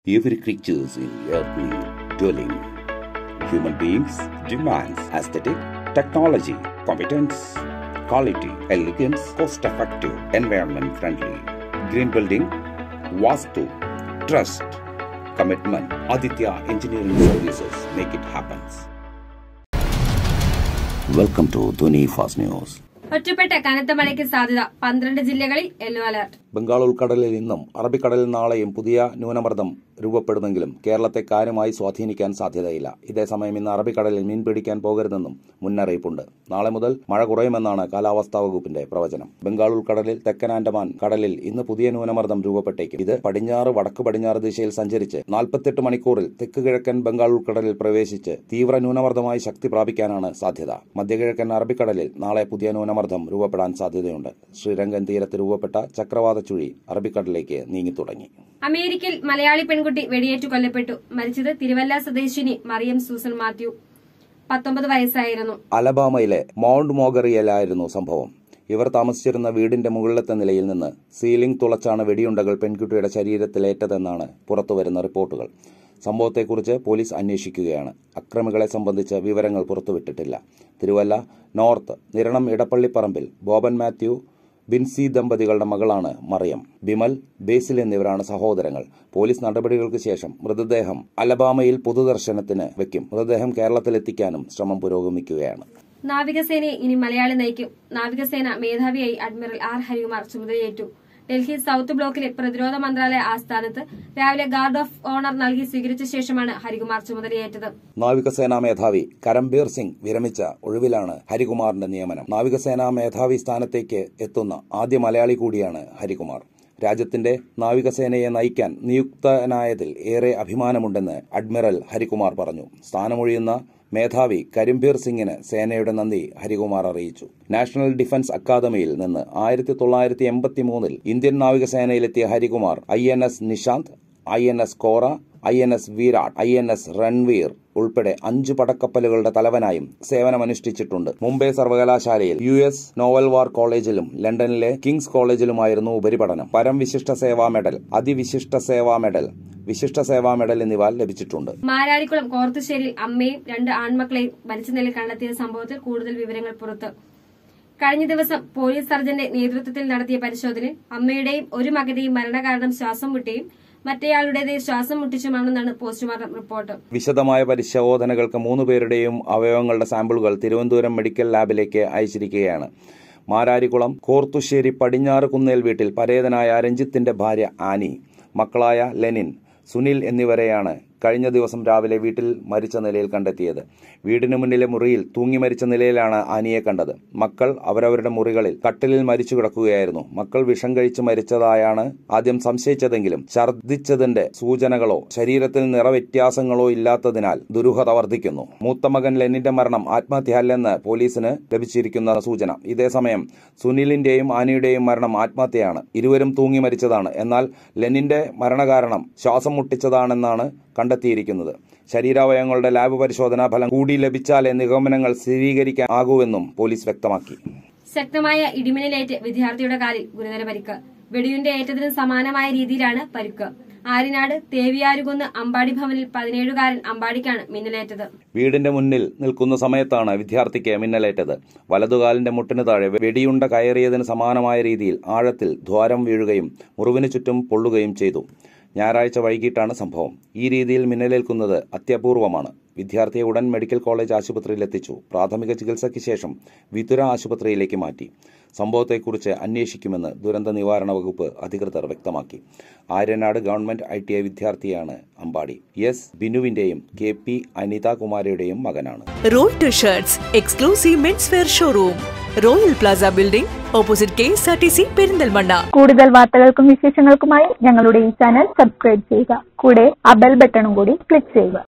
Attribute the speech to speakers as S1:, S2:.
S1: Every creatures in earthly dwelling. Human beings demands aesthetic, technology, competence, quality, elegance, cost-effective, environment-friendly. Green building, Vastu, trust, commitment. Aditya Engineering Services make it happen. Welcome to Dhoni Fast News.
S2: ഒറ്റപ്പെട്ട കനത്ത മഴയ്ക്ക് സാധ്യത പന്ത്രണ്ട് ജില്ലകളിൽ yellow alert
S1: Bengal ഉൾക്കടലിൽ ഇന്നും അറബിക്കടലിൽ നാളെയും പുതിയ ന്യൂനമർദ്ദം രൂപപ്പെടുമെങ്കിലും കേരളത്തെ കാര്യമായി സ്വാധീനിക്കാൻ സാധ്യതയില്ല ഇതേസമയം ഇന്ന് അറബിക്കടലിൽ മീൻ പിടിക്കാൻ പോകരുതെന്നും മുന്നറിയിപ്പുണ്ട് നാളെ മുതൽ മഴ കുറയുമെന്നാണ് കാലാവസ്ഥാ വകുപ്പിന്റെ പ്രവചനം ബംഗാൾ ഉൾക്കടലിൽ തെക്കൻ ആൻഡമാൻ കടലിൽ ഇന്ന് പുതിയ ന്യൂനമർദ്ദം രൂപപ്പെട്ടേക്കും ഇത് പടിഞ്ഞാറ് വടക്ക് പടിഞ്ഞാറ് ദിശയിൽ സഞ്ചരിച്ച് നാൽപ്പത്തെട്ട് മണിക്കൂറിൽ തെക്ക് കിഴക്കൻ ബംഗാൾ ഉൾക്കടലിൽ പ്രവേശിച്ച് തീവ്ര ന്യൂനമർദ്ദമായി ശക്തി പ്രാപിക്കാനാണ് സാധ്യത മധ്യകിഴക്കൻ അറബിക്കടലിൽ നാളെ പുതിയ ന്യൂനമർദ്ദം രൂപപ്പെടാൻ സാധ്യതയുണ്ട് ശ്രീരംഗൻ തീരത്ത് രൂപപ്പെട്ട ചക്രവാത ചുഴി അറബിക്കടലിലേക്ക് നീങ്ങിത്തുടങ്ങി
S2: അമേരിക്കയിൽ മലയാളി പെൺകുട്ടി വെടിയേറ്റു കൊല്ലപ്പെട്ടു മരിച്ചത് തിരുവല്ല സ്വദേശിനി മറിയം സൂസൻ മാത്യു പത്തൊമ്പത് വയസ്സായിരുന്നു
S1: അലബാമയിലെ മൗണ്ട് മോഗറിയലായിരുന്നു സംഭവം ഇവർ താമസിച്ചിരുന്ന വീടിന്റെ മുകളിലത്തെ നിലയിൽ നിന്ന് സീലിംഗ് തുളച്ചാണ് വെടിയുണ്ടകൾ പെൺകുട്ടിയുടെ ശരീരത്തിലേറ്റതെന്നാണ് പുറത്തുവരുന്ന റിപ്പോർട്ടുകൾ സംഭവത്തെക്കുറിച്ച് പോലീസ് അന്വേഷിക്കുകയാണ് അക്രമികളെ സംബന്ധിച്ച് വിവരങ്ങൾ പുറത്തുവിട്ടിട്ടില്ല തിരുവല്ല നോർത്ത് നിരണം ഇടപ്പള്ളിപ്പറമ്പിൽ ബോബൻ മാത്യു ബിൻസി ദമ്പതികളുടെ മകളാണ് മറിയം ബിമൽ ബേസിൽ എന്നിവരാണ് സഹോദരങ്ങൾ പോലീസ് നടപടികൾക്ക് ശേഷം മൃതദേഹം അലബാമയിൽ പൊതുദർശനത്തിന് വെക്കും മൃതദേഹം കേരളത്തിലെത്തിക്കാനും ശ്രമം പുരോഗമിക്കുകയാണ്
S2: നാവികസേനയെ ഇനി മലയാളി നയിക്കും നാവികസേന മേധാവിയായി അഡ്മിറൽ ആർ ഹരികുമാർ ചുമതലയേറ്റു ഡൽഹി സൌത്ത് ബ്ലോക്കിലെ പ്രതിരോധ മന്ത്രാലയ ആസ്ഥാനത്ത് രാവിലെ ഗാർഡ് ഓഫ് ഓണർ നൽകി സ്വീകരിച്ച ശേഷമാണ് ഹരികുമാർ ചുമതലയേറ്റത്
S1: നാവികസേനാ മേധാവി കരംബീർ സിംഗ് വിരമിച്ച ഒഴിവിലാണ് ഹരികുമാറിന്റെ നിയമനം നാവികസേനാ മേധാവി സ്ഥാനത്തേക്ക് എത്തുന്ന ആദ്യ മലയാളി കൂടിയാണ് ഹരികുമാർ രാജ്യത്തിന്റെ നാവികസേനയെ നയിക്കാൻ നിയുക്തനായതിൽ ഏറെ അഭിമാനമുണ്ടെന്ന് അഡ്മിറൽ ഹരികുമാർ പറഞ്ഞു സ്ഥാനമൊഴിയുന്ന മേധാവി കരിംബീർ സിംഗിന് സേനയുടെ നന്ദി ഹരികുമാർ അറിയിച്ചു നാഷണൽ ഡിഫൻസ് അക്കാദമിയിൽ നിന്ന് ആയിരത്തി തൊള്ളായിരത്തി എൺപത്തി മൂന്നിൽ ഇന്ത്യൻ നാവികസേനയിലെത്തിയ Harikumar I N S Nishant I N S Kora I N S Viraat I N S Ranvir ഉൾപ്പെടെ അഞ്ചു പടക്കപ്പലുകളുടെ തലവനായും സേവനമനുഷ്ഠിച്ചിട്ടുണ്ട് മുംബൈ സർവകലാശാലയിൽ യു എസ് നോവൽ വാർ കോളേജിലും ലണ്ടനിലെ കിങ്സ് കോളേജിലുമായിരുന്നു ഉപരിപഠനം പരംവിശിഷ്ട സേവാ മെഡൽ അതിവിശിഷ്ട സേവാ മെഡൽ വിശിഷ്ട സേവാ മെഡൽ എന്നിവ ലഭിച്ചിട്ടുണ്ട്
S2: മാരാരിക്കുളം കോർത്തുശ്ശേരിയിൽ അമ്മയും രണ്ട് ആൺമക്കളെയും മരിച്ച നിലയിൽ കണ്ടെത്തിയ സംഭവത്തിൽ കൂടുതൽ വിവരങ്ങൾ പുറത്ത് കഴിഞ്ഞ ദിവസം പോലീസ് സർജന്റെ നേതൃത്വത്തിൽ നടത്തിയ പരിശോധനയിൽ അമ്മയുടെയും ഒരു മകന്റെയും മരണകാരണം ശ്വാസം മുട്ടിയും മറ്റേയാളുടേത് ശ്വാസം മുട്ടിച്ചുമാണെന്നാണ് പോസ്റ്റ്മോർട്ടം റിപ്പോർട്ട്
S1: വിശദമായ പരിശോധനകൾക്ക് മൂന്ന് പേരുടെയും അവയവങ്ങളുടെ സാമ്പിളുകൾ തിരുവനന്തപുരം മെഡിക്കൽ ലാബിലേക്ക് അയച്ചിരിക്കുകയാണ് മാരാരിക്കുളം കോർത്തുശ്ശേരി പടിഞ്ഞാറ് കുന്നേൽ വീട്ടിൽ പരേതനായ രഞ്ജിത്തിന്റെ ഭാര്യ ആനി മക്കളായ ലെനിൻ സുനിൽ എന്നിവരെയാണ് കഴിഞ്ഞ ദിവസം രാവിലെ വീട്ടിൽ മരിച്ച നിലയിൽ കണ്ടെത്തിയത് വീടിന് മുന്നിലെ മുറിയിൽ തൂങ്ങി മരിച്ച നിലയിലാണ് ആനിയെ കണ്ടത് മക്കൾ അവരവരുടെ മുറികളിൽ കട്ടിലിൽ മരിച്ചു കിടക്കുകയായിരുന്നു മക്കൾ വിഷം കഴിച്ച് മരിച്ചതായാണ് ആദ്യം സംശയിച്ചതെങ്കിലും ഛർദ്ദിച്ചതിന്റെ സൂചനകളോ ശരീരത്തിൽ നിറവ്യത്യാസങ്ങളോ ഇല്ലാത്തതിനാൽ ദുരൂഹത വർദ്ധിക്കുന്നു മൂത്ത മകൻ ലെനിന്റെ മരണം ആത്മഹത്യയല്ലെന്ന് പോലീസിന് ലഭിച്ചിരിക്കുന്ന സൂചന ഇതേസമയം സുനിലിന്റെയും ആനിയുടെയും മരണം ആത്മഹത്യയാണ് ഇരുവരും തൂങ്ങി മരിച്ചതാണ് എന്നാൽ ലെനിന്റെ മരണകാരണം ശ്വാസം മുട്ടിച്ചതാണെന്നാണ് കണ്ടെത്തിയിരിക്കുന്നത് ശരീരാവയവങ്ങളുടെ ലാബ് പരിശോധനാ ഫലം കൂടി ലഭിച്ചാലേ നിഗമനങ്ങൾ സ്ഥിരീകരിക്കാനാകൂവെന്നും പോലീസ് വ്യക്തമാക്കി
S2: ശക്തമായ ഇടിമിന്നലേറ്റ് വിദ്യാർത്ഥിയുടെ കാലിൽ ഗുരുതര പരിക്ക് വെടിയുണ്ട ഏറ്റതിന് സമാനമായ രീതിയിലാണ് പരിക്ക് ആര്യനാട് തേവിയാരുകുന്ന് അമ്പാടി ഭവനിൽ പതിനേഴുകാരൻ അമ്പാടിക്കാണ് മിന്നലേറ്റത്
S1: വീടിന്റെ മുന്നിൽ നിൽക്കുന്ന സമയത്താണ് വിദ്യാർത്ഥിക്ക് മിന്നലേറ്റത് വലതുകാലിന്റെ മുട്ടിന് താഴെ വെടിയുണ്ട കയറിയതിന് സമാനമായ രീതിയിൽ ആഴത്തിൽ ദ്വാരം വീഴുകയും മുറിവിന് ചുറ്റും പൊള്ളുകയും ചെയ്തു ഞായറാഴ്ച വൈകിട്ടാണ് സംഭവം ഈ രീതിയിൽ മിന്നലേൽക്കുന്നത് അത്യപൂർവമാണ് വിദ്യാർത്ഥിയെ ഉടൻ മെഡിക്കൽ കോളേജ് ആശുപത്രിയിൽ എത്തിച്ചു പ്രാഥമിക ചികിത്സയ്ക്ക് ശേഷം വിതുര ആശുപത്രിയിലേക്ക് മാറ്റി സംഭവത്തെക്കുറിച്ച് അന്വേഷിക്കുമെന്ന് ദുരന്ത നിവാരണ വകുപ്പ് അധികൃതർ വ്യക്തമാക്കി Aryanad government I T I വിദ്യാർത്ഥിയാണ് അമ്പാടി എസ് ബിനുവിന്റെയും കെ പി അനിതാകുമാരിയുടെയും മകനാണ്
S3: rolled shirts exclusive men's wear showroom royal plaza building opposite K S R T C Perinthalmanna
S4: കൂടുതൽ വാർത്തകൾക്കും വിശേഷങ്ങൾക്കുമായി ഞങ്ങളുടെ ഈ ചാനൽ സബ്സ്ക്രൈബ് ചെയ്യുക കൂടെ ആ ബെൽ ബട്ടണും കൂടി ക്ലിക്ക് ചെയ്യുക